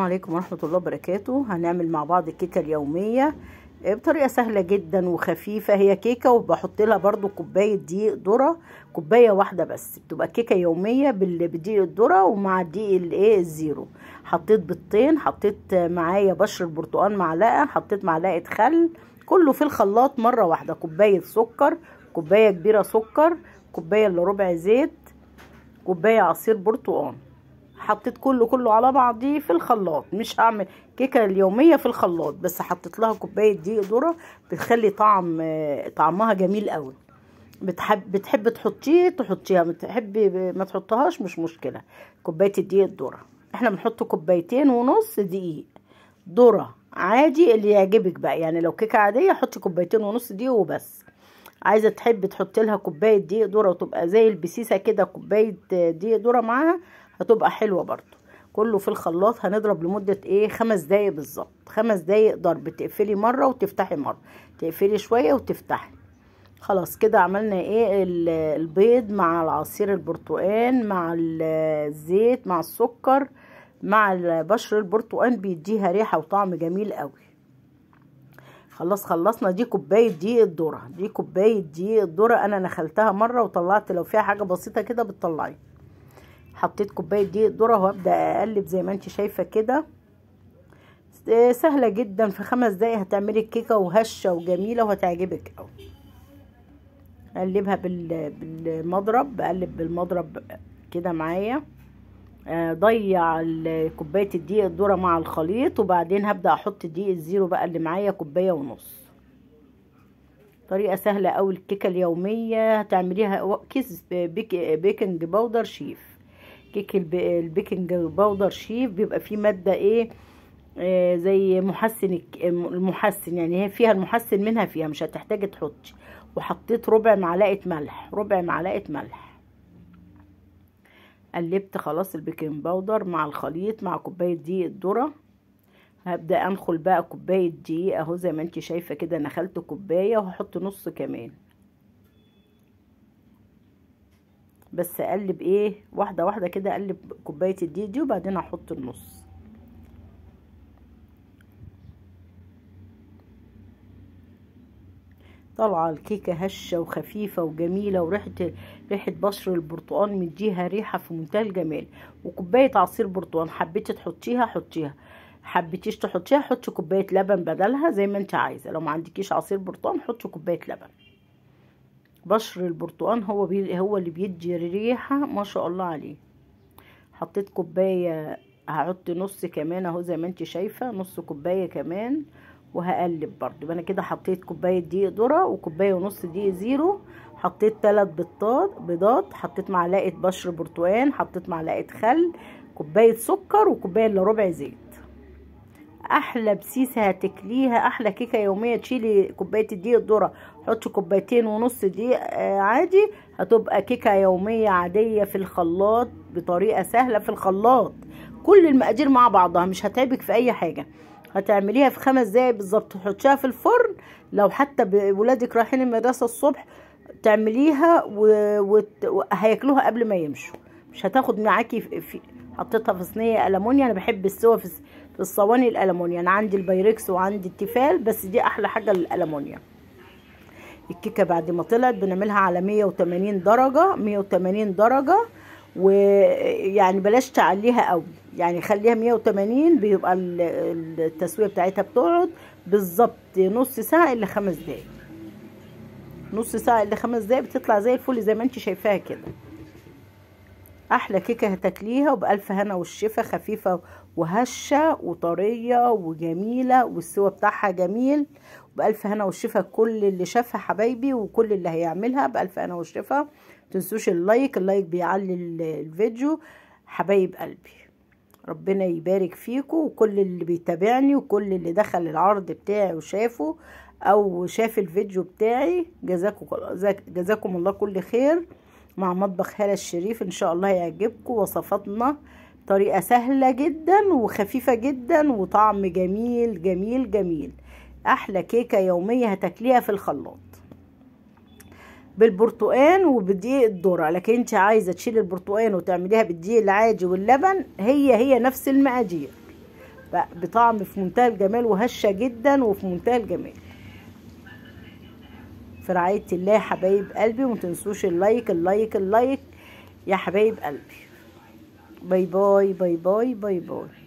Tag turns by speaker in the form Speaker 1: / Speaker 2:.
Speaker 1: عليكم ورحمة الله وبركاته هنعمل مع بعض الكيكة اليومية بطريقة سهلة جدا وخفيفة هي كيكة وبحط لها برضو كوباية دقيق ذرة كوباية واحدة بس بتبقى كيكة يومية بال- بدقيق الذرة ومع الدقيق الايه الزيرو حطيت بيضتين حطيت معايا بشر البرتقال معلقة حطيت معلقة خل كله في الخلاط مرة واحدة كوباية سكر كوباية كبيرة سكر كوباية الا ربع زيت كوباية عصير برتقال حطيت كله كله على بعضيه في الخلاط مش هعمل كيكه اليوميه في الخلاط بس حطيت لها كوبايه دقيق ذره بتخلي طعم آه، طعمها جميل قوي بتحب بتحب تحطيه تحطيها بتحبي ما تحطهاش مش مشكله كوبايه الدقيق الذره احنا بنحط كوبايتين ونص دقيق ذره عادي اللي يعجبك بقى يعني لو كيكه عاديه حطي كوبايتين ونص دقيق وبس عايزه تحبي تحطي لها كوبايه دقيق ذره وتبقى زي البسيسه كده كوبايه دقيق ذره معاها هتبقى حلوه برضو كله في الخلاط هنضرب لمده ايه خمس دقايق بالظبط خمس دقايق ضرب تقفلي مره وتفتحي مره تقفلي شويه وتفتحي خلاص كده عملنا ايه ال- البيض مع العصير البرتقال مع ال- الزيت مع السكر مع ال- بشر البرتقال بيديها ريحه وطعم جميل قوي خلاص خلصنا دي كوبايه دقيق الذره دي كوبايه دقيق الذره انا نخلتها مره وطلعت لو فيها حاجه بسيطه كده بتطلعي حطيت كوبايه دقيق ذره وهبدا اقلب زي ما انت شايفه كده س- سهله جدا في خمس دقايق هتعملي الكيكه وهشه وجميله وهتعجبك قوي اقلبها بال... بالمضرب بقلب بالمضرب كده معايا آه، ضيع ال- كوبايه الدقيق الذره مع الخليط وبعدين هبدا احط الدقيق الزيرو بقى اللي معايا كوبايه ونص طريقه سهله قوي الكيكه اليوميه هتعمليها و- كيس بيك... بيكنج باودر شيف كيك الب... البيكنج باودر شيف بيبقى فيه ماده ايه آه زي محسن الك- المحسن يعني هي فيها المحسن منها فيها مش هتحتاجي تحطي وحطيت ربع معلقه ملح ربع معلقه ملح قلبت خلاص البيكنج باودر مع الخليط مع كوبايه دقيق الذره هبدا انخل بقى كوبايه دقيق اهو زي ما انت شايفه كده نخلت كوبايه وهحط نص كمان بس اقلب ايه واحده واحده كده اقلب كوبايه الدقيق دي وبعدين احط النص طالعه الكيكه هشه وخفيفه وجميله وريحه ريحه بشر البرتقال مديها ريحه في منتهى الجمال وكوبايه عصير برتقال حبيتي تحطيها حطيها حبيتيش تحطيها حطي كوبايه لبن بدلها زي ما انت عايزه لو ما عندكيش عصير برتقال حطي كوبايه لبن بشر البرتقال هو بي هو اللي بيدي ريحه ما شاء الله عليه حطيت كوبايه هحط نص كمان اهو زي ما انت شايفه نص كوبايه كمان وهقلب برضو يبقى انا كده حطيت كوبايه دقيق ذره وكوبايه ونص دقيق زيرو حطيت ثلاث بيضات بيضات حطيت معلقه بشر برتقال حطيت معلقه خل كوبايه سكر وكوبايه الا ربع زيت احلى بسيسه هتاكليها احلى كيكه يوميه تشيلي كوبايه الدقيق الذره حطي كوبايتين ونص دقيق آه، عادي هتبقى كيكه يوميه عاديه في الخلاط بطريقه سهله في الخلاط كل المقادير مع بعضها مش هتعبك في اي حاجه هتعمليها في خمس دقايق بالظبط تحطيها في الفرن لو حتى ب- ولادك رايحين المدرسه الصبح تعمليها وهياكلوها قبل ما يمشوا مش هتاخد معاكي في في- حطيتها في صينيه المونيا انا بحب السوا في الس- في الصواني الالمونيا انا عندي البايركس وعندي التيفال بس دي احلى حاجه الالمونيا الكيكه بعد ما طلعت بنعملها على 180 درجه 180 درجه ويعني بلاش تعليها قوي يعني خليها 180 بيبقى ال- التسويه بتاعتها بتقعد بالظبط نص ساعه الا خمس دقايق نص ساعه الا خمس دقايق بتطلع زي الفل زي ما انت شايفاها كده احلى كيكه هتاكليها وبالف هنا والشفا خفيفه وهشه وطريه وجميله والسوا بتاعها جميل وبالف هنا والشفا كل اللي شافها حبايبي وكل اللي هيعملها بالف هنا والشفا تنسوش اللايك اللايك بيعلي ال- الفيديو حبايب قلبي ربنا يبارك فيكم وكل اللي بيتابعني وكل اللي دخل العرض بتاعي وشافه او شاف الفيديو بتاعي جزاكم جزاكم الله كل خير مع مطبخ هالة الشريف ان شاء الله يعجبكم وصفاتنا طريقة سهلة جدا وخفيفة جدا وطعم جميل جميل جميل احلى كيكة يومية هتاكليها في الخلاط بالبرتقان وبدقيق الذره لكن انت عايزه تشيلي البرتقان وتعمليها بالدقيق العادي واللبن هي هي نفس المقادير بطعم في منتهى الجمال وهشه جدا وفي منتهى الجمال في رعايه الله يا حبايب قلبي وما تنسوش اللايك اللايك اللايك يا حبايب قلبي باي باي باي باي باي باي